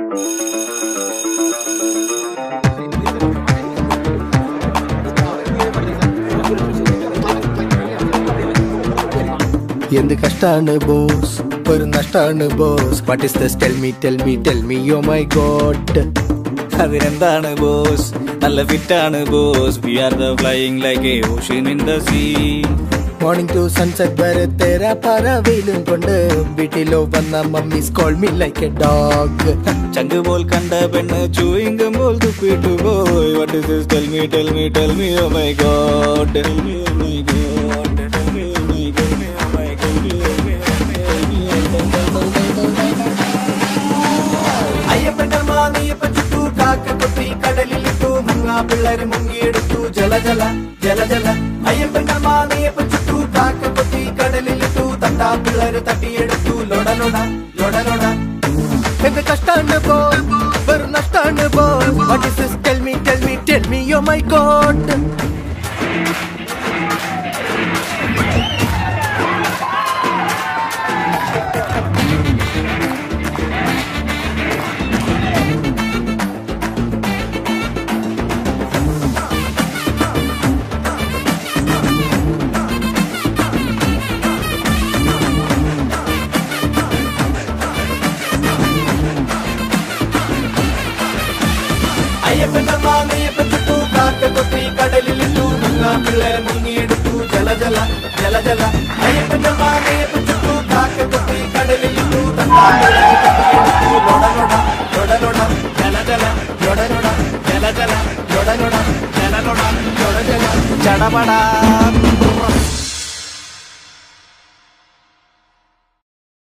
എന്ത് കഷ്ടാണ് ബോസ് ഒരു നഷ്ടാണ് boss what is this tell me tell me tell me oh my god അതിനെന്താണ് ബോസ് നല്ല ഫിറ്റാണ് boss we are the flying like a ocean in the sea morning to sunset വരെ തേരാ പറവയിലും കൊണ്ട് വീട്ടിലോ വന്ന mummies call me like a dog ചങ്ക് പോൽ കണ്ട പെണ്ണ് ചൂയിങ്കം പോൽ തുപ്പിട്ടു പോയി what is this tell me tell me tell me oh my god tell me oh my god tell me oh my god oh my അയ്യപ്പന്റെ മാനിയപ്പൻ ചുട്ടു കാക്ക കൊത്തി കടലിലിട്ടു മുങ്ങാ പിള്ളേര് മുങ്ങിയെടുത്തു ജല ജല ജല ജല അയ്യപ്പന്റെ മാനിയപ്പൻ ചുട്ടു കാക്ക കൊത്തി കടലിലിട്ടു തട്ടാ പിള്ളേര് തട്ടിയെടുത്തു ലൊട ലൊട ലൊട ലൊട എന്ത് കഷ്ടാണ് ബോ വെറും നഷ്ടാണ് ബോ what is this tell me tell me tell me oh my god അയ്യപ്പന്റെ മാനിയപ്പൻ ചുട്ടു കാക്ക കൊത്തി കടലിലിട്ടു മുങ്ങാ പിള്ളേരെ മുങ്ങിയെടുത്തു ജല ജല ജല ജല അയ്യപ്പന്റെ മാനിയപ്പൻ ചുട്ടു കാക്ക കൊത്തി കടലിലിട്ടു തട്ടാ പിള്ളേരെ തട്ടിയെടുത്തു ലൊട ലൊട ലൊട ലൊട ജല ജല ലൊട ലൊട ജല ജല ലൊട ലൊട ജല ലൊട ലൊട ജല ചടപടാ